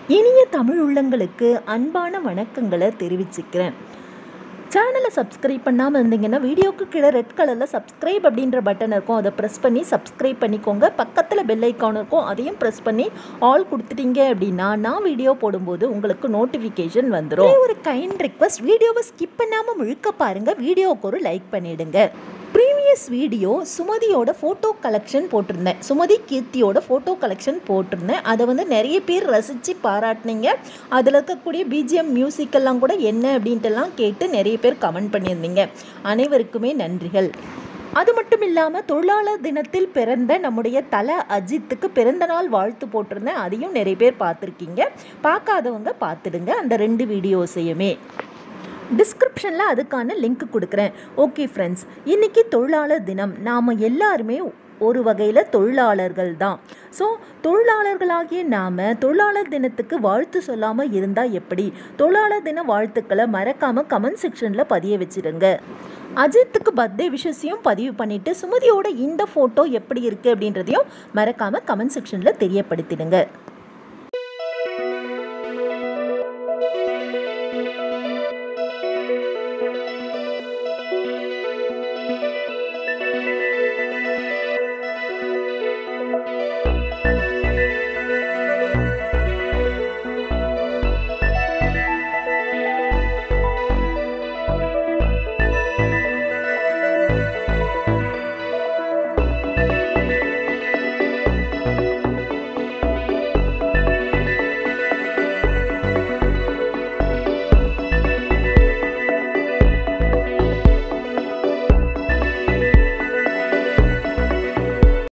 இனிய தமிழ் உள்ளங்களுக்கு அன்பான வணக்கங்களை தெரிவிச்சுக்கிறேன் சேனலை சப்ஸ்கிரைப் பண்ணாமல் இருந்தீங்கன்னா வீடியோக்கு கீழே ரெட் கலரில் சப்ஸ்கிரைப் அப்படின்ற பட்டன் இருக்கும் அதை ப்ரெஸ் பண்ணி சப்ஸ்கிரைப் பண்ணிக்கோங்க பக்கத்தில் பெல் ஐக்கான் இருக்கும் அதையும் ப்ரெஸ் பண்ணி ஆல் கொடுத்துட்டீங்க அப்படின்னா நான் வீடியோ போடும்போது உங்களுக்கு நோட்டிஃபிகேஷன் வந்துடும் ஒரு கைண்ட் ரெக்வஸ்ட் வீடியோவை ஸ்கிப் பண்ணாமல் முழுக்க பாருங்கள் வீடியோவுக்கு ஒரு லைக் பண்ணிடுங்க ப்ரீவியஸ் வீடியோ சுமதியோட ஃபோட்டோ கலெக்ஷன் போட்டிருந்தேன் சுமதி கீர்த்தியோட ஃபோட்டோ கலெக்ஷன் போட்டிருந்தேன் அதை வந்து நிறைய பேர் ரசித்து பாராட்டினீங்க அதில் இருக்கக்கூடிய பிஜிஎம் மியூசிக் எல்லாம் கூட என்ன அப்படின்ட்டுலாம் கேட்டு நிறைய பேர் கமெண்ட் பண்ணியிருந்தீங்க அனைவருக்குமே நன்றிகள் அது மட்டும் இல்லாமல் தொழிலாளர் தினத்தில் பிறந்த நம்முடைய தல அஜித்துக்கு பிறந்த நாள் வாழ்த்து போட்டிருந்தேன் அதையும் நிறைய பேர் பார்த்துருக்கீங்க பார்க்காதவங்க பார்த்துடுங்க அந்த ரெண்டு வீடியோஸையுமே டிஸ்கிரிப்ஷனில் அதுக்கான லிங்க் கொடுக்குறேன் ஓகே ஃப்ரெண்ட்ஸ் இன்றைக்கி தொழிலாளர் தினம் நாம் எல்லாருமே ஒரு வகையில் தொழிலாளர்கள் தான் ஸோ தொழிலாளர்களாகிய நாம் தொழிலாளர் தினத்துக்கு வாழ்த்து சொல்லாமல் இருந்தால் எப்படி தொழிலாளர் தின வாழ்த்துக்களை மறக்காமல் கமெண்ட் செக்ஷனில் பதிய வச்சிடுங்க அஜித்துக்கு பர்த்டே விஷயத்தையும் பதிவு பண்ணிவிட்டு சுமதியோட இந்த ஃபோட்டோ எப்படி இருக்குது அப்படின்றதையும் மறக்காமல் கமெண்ட் செக்ஷனில் தெரியப்படுத்திடுங்க